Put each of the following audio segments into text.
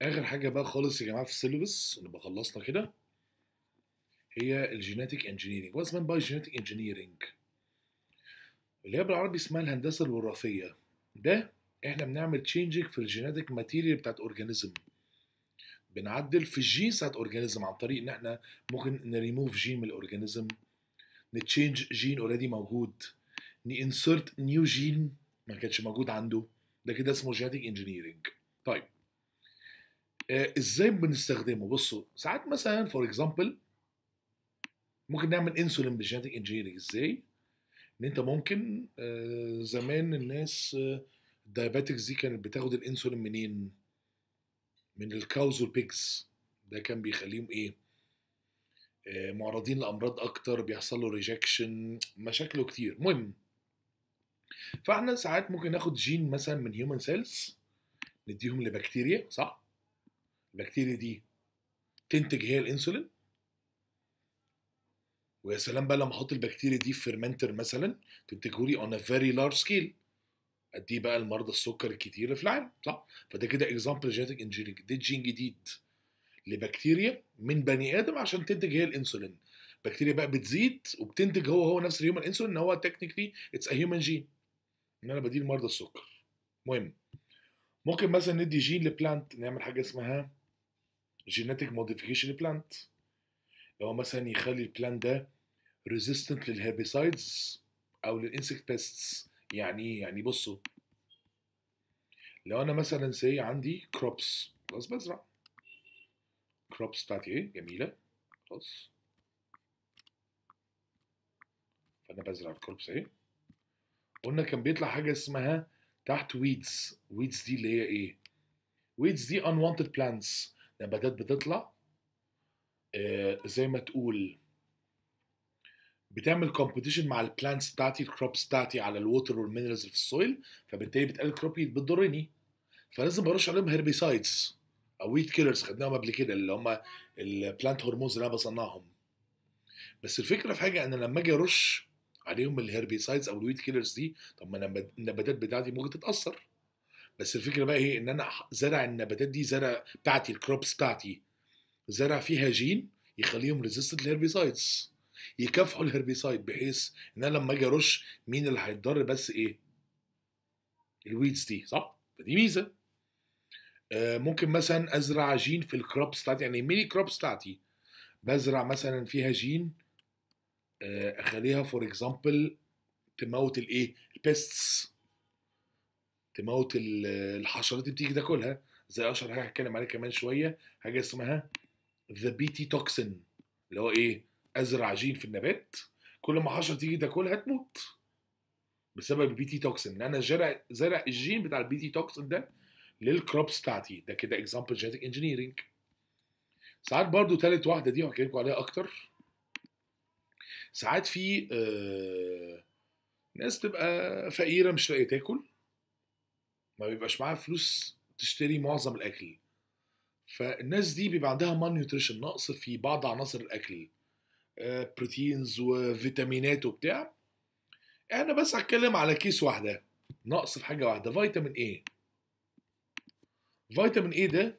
اخر حاجه بقى خالص يا جماعه في السيلبس ونبقى خلصنا كده هي الجينيتك انجينيرنج وات باي جينيتك انجينيرنج اللي هي بالعربي اسمها الهندسه الوراثيه ده احنا بنعمل تشينجك في الجينيتك ماتيريال بتاعت اورجانيزم بنعدل في الجينز بتاعت اورجانيزم عن طريق ان احنا ممكن نريموف جين من الاورجانيزم نتشينج جين اوريدي موجود نانسرت نيو جين ما كانش موجود عنده ده كده اسمه جينيتك انجينيرنج طيب آه ازاي بنستخدمه بصوا ساعات مثلا فور اكزامبل ممكن نعمل انسولين بالجينيتك انجينيرنج ازاي ان انت ممكن آه زمان الناس الدايابيتكس دي كانت بتاخد الانسولين منين من الكاوز والبيجز ده كان بيخليهم ايه آه معرضين لامراض اكتر بيحصل له ريجكشن مشاكله كتير المهم فاحنا ساعات ممكن ناخد جين مثلا من هيومن سيلز نديهم لبكتيريا صح البكتيريا دي تنتج هي الانسولين ويا سلام بقى لما احط البكتيريا دي في فيرمنتر مثلا تنتجه لي on a very large scale اديه بقى لمرضى السكر الكتير في العالم صح فده كده اكزامبل جينيتك انجينيرنج ده جين جديد لبكتيريا من بني ادم عشان تنتج هي الانسولين بكتيريا بقى بتزيد وبتنتج هو هو نفس الهيومن انسولين ان هو تكنيكلي اتس ا هيومن جين ان انا بديه لمرضى السكر المهم ممكن مثلا ندي جين لبلانت نعمل حاجه اسمها جينيتك موديفيكيشن لبلانت لو مثلا يخلي البلانت ده ريزيستنت للهيربيسايدز او للانسكت بيستس يعني ايه يعني بصوا لو انا مثلا سي عندي كروبس خلاص بزرع كروبس بتاعتي ايه جميله خلاص فانا بزرع الكروبس اهي قلنا كان بيطلع حاجه اسمها تحت ويدز ويدز دي اللي هي ايه ويدز دي unwanted plants نباتات بتطلع آه زي ما تقول بتعمل كومبيتيشن مع البلانتس بتاعتي الكروبس بتاعتي على الووتر والمينرالز اللي في السويل فبالتالي بتقلل كروبي بتضرني فلازم برش عليهم هيربيسايدز او ويت كيلرز خدناهم قبل كده اللي هم البلانت هرمونز اللي انا بصنعهم بس الفكره في حاجه ان لما اجي ارش عليهم الهيربيسايدز او الويت كيلرز دي طب ما النباتات بتاعتي ممكن تتاثر بس الفكره بقى ايه ان انا زرع النباتات دي زرع بتاعتي الكروبس بتاعتي زرع فيها جين يخليهم ريزيستنت للهيربيسايدز يكافحوا الهربيسايد بحيث ان انا لما اجي ارش مين اللي هيتضر بس ايه الويدز دي صح فدي ميزه آه ممكن مثلا ازرع جين في الكروبس بتاعتي يعني ميني كروبس بتاعتي بزرع مثلا فيها جين آه اخليها فور اكزامبل تموت الايه البيستس تموت الحشرات اللي بتيجي تاكلها زي اشهر حاجه هتكلم عليها كمان شويه حاجه اسمها ذا بيتي توكسين اللي هو ايه ازرع جين في النبات كل ما حشره تيجي تاكلها تموت بسبب البي تي توكسين ان انا زرع زرع الجين بتاع البي تي توكسين ده للكروبس بتاعتي ده كده اكزامبل جينيتك انجينيرنج ساعات برضو تالت واحده دي وهحكي لكم عليها اكتر ساعات في آه ناس تبقى فقيره مش لاقيه تاكل ما بيبقاش معاها فلوس تشتري معظم الاكل فالناس دي بيبقى عندها مان نيوتريشن نقص في بعض عناصر الاكل بروتينز وفيتامينات وبتاع انا بس هتكلم على كيس واحده نقص في حاجه واحده فيتامين ايه فيتامين ايه ده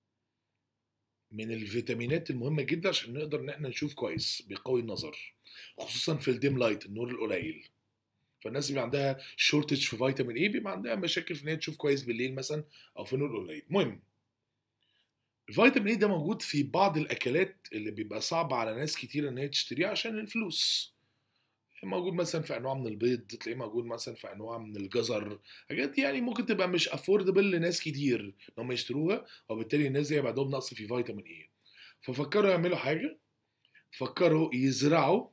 من الفيتامينات المهمه جدا عشان نقدر ان احنا نشوف كويس بيقوي النظر خصوصا في الديم لايت النور القليل فالناس اللي عندها شورتج في فيتامين ايه بيبقى عندها مشاكل في ان هي تشوف كويس بالليل مثلا او في النور القليل المهم الفيتامين اي ده موجود في بعض الاكلات اللي بيبقى صعب على ناس كتير ان هي تشتريها عشان الفلوس موجود مثلا في انواع من البيض تلاقيه موجود مثلا في انواع من الجزر حاجات دي يعني ممكن تبقى مش افوردبل لناس كتير ان هم يشتروها وبالتالي الناس دي هيبقى عندهم نقص في فيتامين اي ففكروا يعملوا حاجه فكروا يزرعوا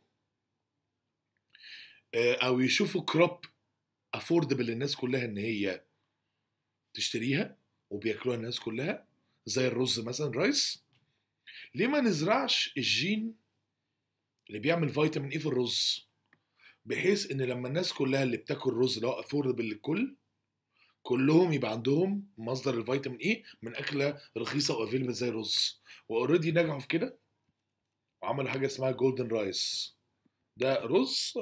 او يشوفوا كروب افوردبل للناس كلها ان هي تشتريها وبياكلوها الناس كلها زي الرز مثلا رايس ليه ما نزرعش الجين اللي بيعمل فيتامين اي في الرز بحيث ان لما الناس كلها اللي بتاكل رز اللي هو افوردبل للكل كلهم يبقى عندهم مصدر الفيتامين اي من اكله رخيصه وافيلبل زي الرز واوريدي نجحوا في كده وعملوا حاجه اسمها جولدن رايس ده رز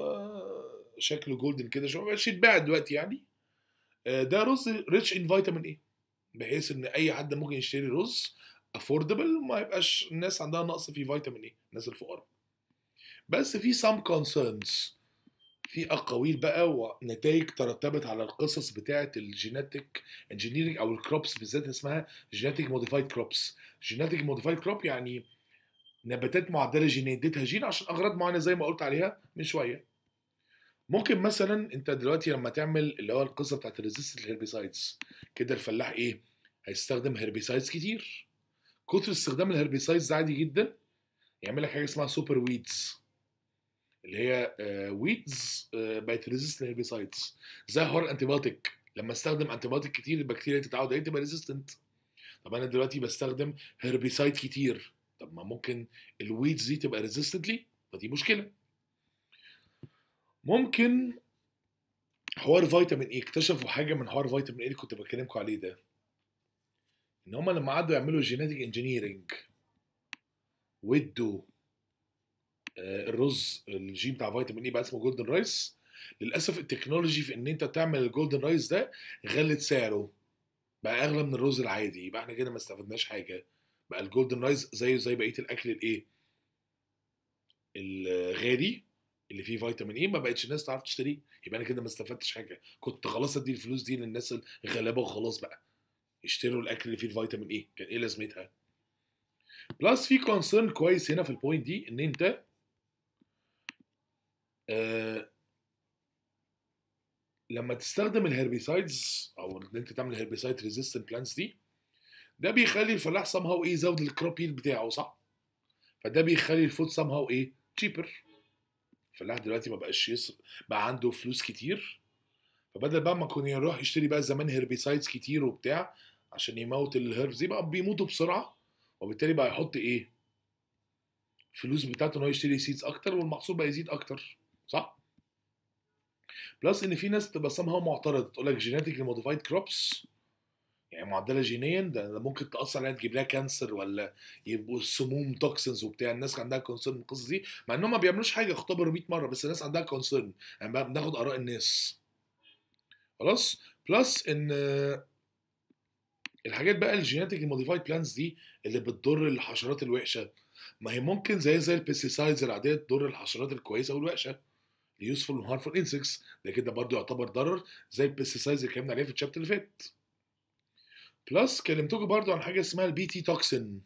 شكله جولدن كده شويه مبقاش يتباع دلوقتي يعني ده رز ريتش ان فيتامين اي بحيث ان اي حد ممكن يشتري رز افوردبل وما يبقاش الناس عندها نقص في فيتامين ايه الناس الفقراء بس في some concerns في اقاويل بقى ونتائج ترتبت على القصص بتاعه الجيناتيك انجينيرنج او الكروبس بالذات اسمها جيناتيك موديفايد كروبس جيناتيك موديفايد كروب يعني نباتات معدله جينيا اديتها جين عشان اغراض معينه زي ما قلت عليها من شويه ممكن مثلا انت دلوقتي لما تعمل اللي هو القصه بتاعت الريزيستنت هيربيسايدز كده الفلاح ايه هيستخدم هيربيسايدز كتير كتر استخدام الهيربيسايدز عادي جدا يعمل لك حاجه اسمها سوبر ويدز اللي هي ويدز بقت ريزيستنت هيربيسايدز زي حوار الانتيبيوتيك لما استخدم انتيبيوتيك كتير البكتيريا تتعود عليه تبقى ريزيستنت طب انا دلوقتي بستخدم هيربيسايد كتير طب ما ممكن الويدز دي تبقى ريزيستنت لي فدي مشكله ممكن حوار فيتامين اي اكتشفوا حاجه من حوار فيتامين اي اللي كنت بكلمكم عليه ده ان هم لما قعدوا يعملوا جينيتك انجينيرنج وادوا آه، الرز الجين بتاع فيتامين اي بقى اسمه جولدن رايس للاسف التكنولوجي في ان انت تعمل الجولدن رايس ده غلت سعره بقى اغلى من الرز العادي يبقى احنا كده ما استفدناش حاجه بقى الجولدن رايس زيه زي بقيه الاكل الايه الغالي اللي فيه فيتامين اي ما بقتش الناس تعرف تشتريه يبقى انا كده ما استفدتش حاجه كنت خلاص ادي الفلوس دي للناس الغلابه وخلاص بقى يشتروا الاكل اللي فيه الفيتامين اي كان ايه لازمتها بلس في كونسيرن كويس هنا في البوينت دي ان انت آه لما تستخدم الهربيسايدز او ان انت تعمل هربيسايد ريزيستنت بلانتس دي ده بيخلي الفلاح سام هاو ايه يزود الكروب ييلد بتاعه صح فده بيخلي الفود سام هاو ايه تشيبر الفلاح دلوقتي ما بقاش يصرف بقى عنده فلوس كتير فبدل بقى ما كان يروح يشتري بقى زمان هربيسايدز كتير وبتاع عشان يموت الهربز دي بقى بيموتوا بسرعه وبالتالي بقى يحط ايه الفلوس بتاعته ان هو يشتري سيدز اكتر والمحصول بقى يزيد اكتر صح بلس ان في ناس تبقى سامها معترضه تقول لك جينيتيكلي موديفايد كروبس يعني معدله جينيا ده ده ممكن تاثر عليها تجيب لها كانسر ولا يبقوا سموم توكسنز وبتاع الناس عندها كونسيرن من القصص دي مع انهم ما بيعملوش حاجه اختبروا 100 مره بس الناس عندها كونسيرن يعني بقى بناخد اراء الناس خلاص بلس ان الحاجات بقى الجينيتيكلي موديفايد بلانز دي اللي بتضر الحشرات الوحشه ما هي ممكن زي زي البيستيسايدز العاديه تضر الحشرات الكويسه والوحشه يوسفول وهارفول انسكس ده كده برضو يعتبر ضرر زي البيستيسايدز اللي اتكلمنا عليها في الشابتر اللي فات بلس كلمتكم برضو عن حاجه اسمها البي تي توكسين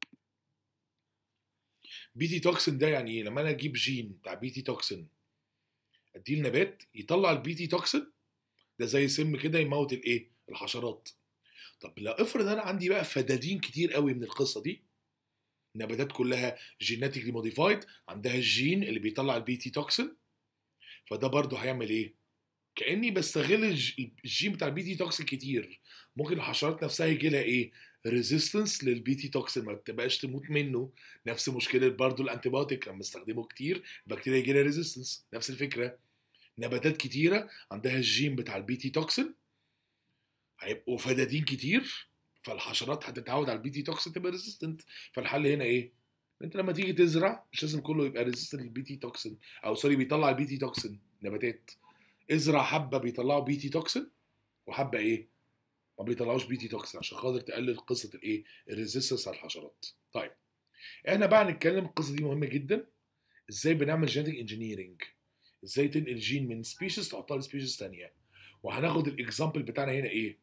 بي تي توكسين ده يعني ايه لما انا اجيب جين بتاع بي تي توكسين اديه النبات يطلع البي تي توكسين ده زي سم كده يموت الايه الحشرات طب لو افرض انا عندي بقى فدادين كتير قوي من القصه دي النباتات كلها جينيتيكلي موديفايد عندها الجين اللي بيطلع البي تي توكسين فده برضو هيعمل ايه كاني بستغل الج- الجين بتاع البي تي توكسين كتير ممكن الحشرات نفسها يجي لها ايه ريزيستنس للبي تي توكسين ما تبقاش تموت منه نفس مشكله برضو الانتيبيوتيك لما استخدمه كتير البكتيريا يجي لها ريزيستنس نفس الفكره نباتات كتيره عندها الجين بتاع البي تي توكسين هيبقوا فدادين كتير فالحشرات هتتعود على البي تي توكسين تبقى ريزيستنت فالحل هنا ايه انت لما تيجي تزرع مش لازم كله يبقى ريزيستنت للبي تي توكسين او سوري بيطلع البي تي توكسين نباتات ازرع حبه بيطلعوا بي تي توكسين وحبه ايه ما بيطلعوش بي تي توكسين عشان خاطر تقلل قصه الايه الريزيستنس على الحشرات طيب احنا بقى هنتكلم القصه دي مهمه جدا ازاي بنعمل جينيتك انجينيرنج ازاي تنقل جين من سبيشيز تحطها لسبيشيز ثانيه وهناخد الاكزامبل بتاعنا هنا ايه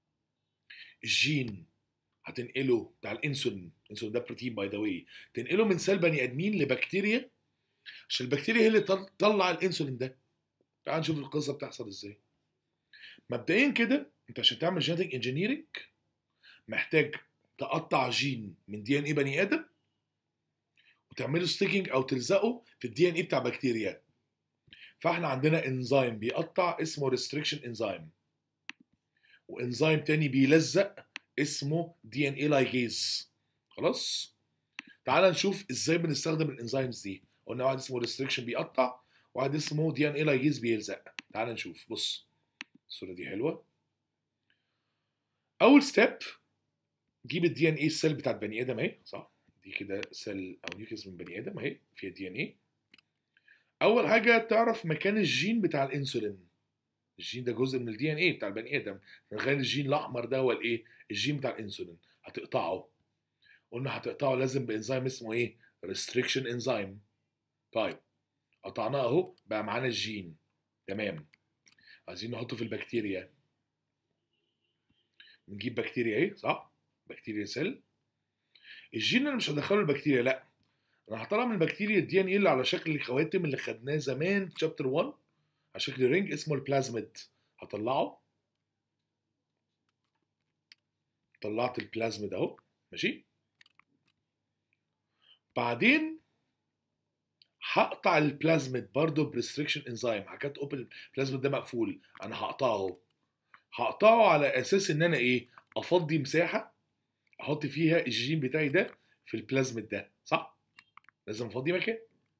الجين هتنقله بتاع الانسولين الانسولين ده بروتين باي ذا واي تنقله من سيل بني ادمين لبكتيريا عشان البكتيريا هي اللي تطلع الانسولين ده تعال نشوف القصه بتحصل ازاي مبدئيا كده انت عشان تعمل جينيتك انجينيرنج محتاج تقطع جين من دي ان اي بني ادم وتعمله ستيكنج او تلزقه في الدي ان اي بتاع بكتيريا فاحنا عندنا انزيم بيقطع اسمه ريستريكشن انزيم وانزيم تاني بيلزق اسمه دي ان اي لايجيز خلاص تعال نشوف ازاي بنستخدم الانزيمز دي قلنا واحد اسمه ريستريكشن بيقطع واحد اسمه دي ان اي لايجيز بيلزق تعال نشوف بص الصوره دي حلوه اول ستيب جيب الدي ان اي السيل بتاعت بني ادم اهي صح دي كده سيل او نيوكليس من بني ادم اهي فيها دي ان اي اول حاجه تعرف مكان الجين بتاع الانسولين الجين ده جزء من الدي ان ايه بتاع البني ادم تخيل الجين الاحمر ده هو الايه الجين بتاع الانسولين هتقطعه قلنا هتقطعه لازم بانزيم اسمه ايه ريستريكشن انزيم طيب قطعناه اهو بقى معانا الجين تمام عايزين نحطه في البكتيريا بنجيب بكتيريا ايه صح بكتيريا سيل الجين انا مش هدخله البكتيريا لا انا هطلع من البكتيريا الدي ان ايه اللي على شكل الخواتم اللي خدناه زمان في شابتر 1 على شكل رينج اسمه البلازميد هطلعه طلعت البلازميد اهو ماشي بعدين هقطع البلازميد برضه بريستريكشن انزيم حكيت اوبن البلازميد ده مقفول انا هقطعه هقطعه على اساس ان انا ايه افضي مساحه احط فيها الجين بتاعي ده في البلازميد ده صح لازم افضي مكان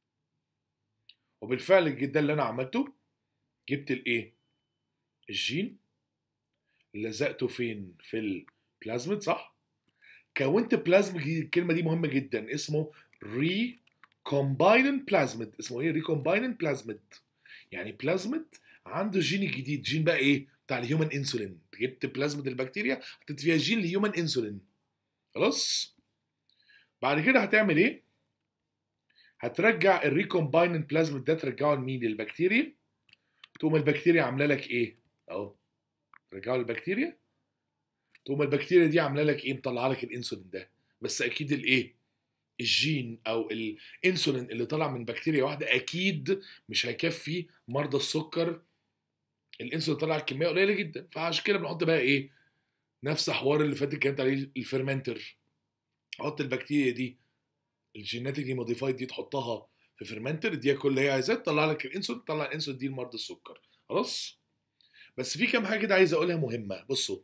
وبالفعل ده اللي انا عملته جبت الايه الجين لزقته فين في البلازميد صح كونت بلازميد الكلمه دي مهمه جدا اسمه ري كومباينن بلازميد اسمه ايه ريكومباينن بلازميد يعني بلازميد عنده جين جديد جين بقى ايه بتاع الهيومن انسولين جبت بلازميد البكتيريا حطيت فيها جين الهيومن انسولين خلاص بعد كده هتعمل ايه هترجع الريكومباينن بلازميد ده ترجعه لمين للبكتيريا تقوم البكتيريا عامله لك ايه اهو ترجعه للبكتيريا تقوم البكتيريا دي عامله لك ايه مطلعه لك الانسولين ده بس اكيد الايه الجين او الانسولين اللي طلع من بكتيريا واحده اكيد مش هيكفي مرضى السكر الانسولين طلع كميه قليله جدا فعشان كده بنحط بقى ايه نفس حوار اللي فاتت كانت عليه الفيرمنتر حط البكتيريا دي الجيناتيكلي موديفايد دي تحطها في فيرمنتر دي كل اللي هي عايزاه تطلع لك الانسولين تطلع الانسولين دي لمرضى السكر خلاص بس في كام حاجه كده عايز اقولها مهمه بصوا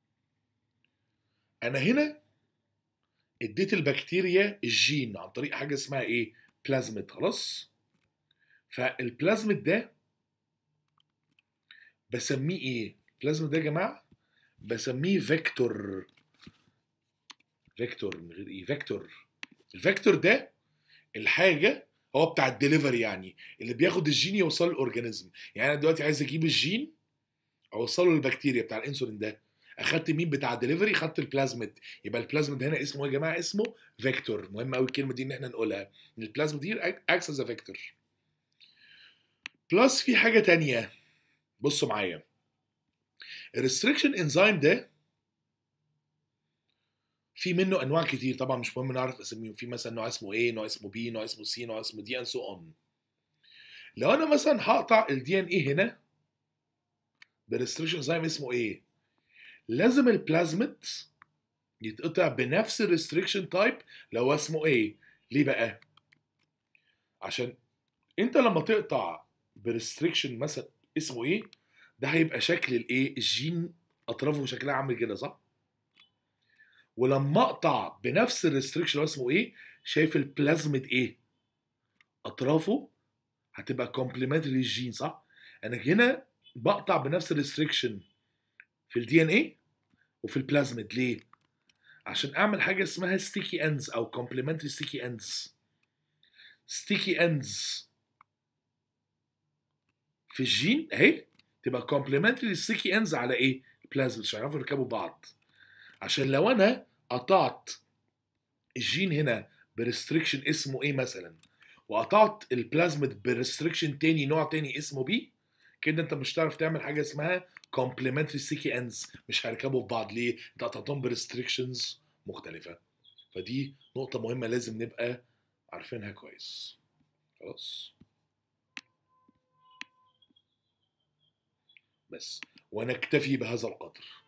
انا هنا اديت البكتيريا الجين عن طريق حاجه اسمها ايه بلازميد خلاص فالبلازميد ده بسميه ايه البلازميد ده يا جماعه بسميه فيكتور فيكتور من غير ايه فيكتور الفيكتور ده الحاجه هو بتاع الدليفري يعني اللي بياخد الجين يوصل للاورجانيزم يعني انا دلوقتي عايز اجيب الجين اوصله للبكتيريا بتاع الانسولين ده اخدت مين بتاع الدليفري خدت البلازميد يبقى البلازميد هنا اسمه يا جماعه اسمه فيكتور مهم قوي الكلمه دي ان احنا نقولها ان البلازميد دي اكس از فيكتور بلس في حاجه تانية بصوا معايا الريستريكشن انزيم ده في منه انواع كتير طبعا مش مهم نعرف اسميهم في مثلا نوع اسمه A نوع اسمه B نوع اسمه C نوع اسمه D and so on لو انا مثلا هقطع الدي ان ايه هنا بريستريكشن انزيم اسمه ايه لازم البلازميد يتقطع بنفس الريستريكشن تايب لو اسمه ايه ليه بقى عشان انت لما تقطع بريستريكشن مثلا اسمه ايه ده هيبقى شكل الايه الجين اطرافه شكلها عامل كده صح ولما اقطع بنفس الريستريكشن اللي اسمه ايه شايف البلازميد ايه اطرافه هتبقى كومبلمنتري للجين صح انا هنا بقطع بنفس الريستريكشن في الدي ان ايه وفي البلازميد ليه عشان اعمل حاجه اسمها ستيكي اندز او كومبلمنتري ستيكي اندز ستيكي اندز في الجين اهي تبقى كومبلمنتري ستيكي اندز على ايه البلازميد عشان يعرفوا يركبوا بعض عشان لو انا قطعت الجين هنا بريستريكشن اسمه ايه مثلا وقطعت البلازميد بريستريكشن تاني نوع تاني اسمه بي كده انت مش هتعرف تعمل حاجه اسمها كومبلمنتري ستيكي اندز مش هيركبوا في بعض ليه؟ انت قطعتهم بريستريكشنز مختلفه فدي نقطه مهمه لازم نبقى عارفينها كويس خلاص بس وانا اكتفي بهذا القدر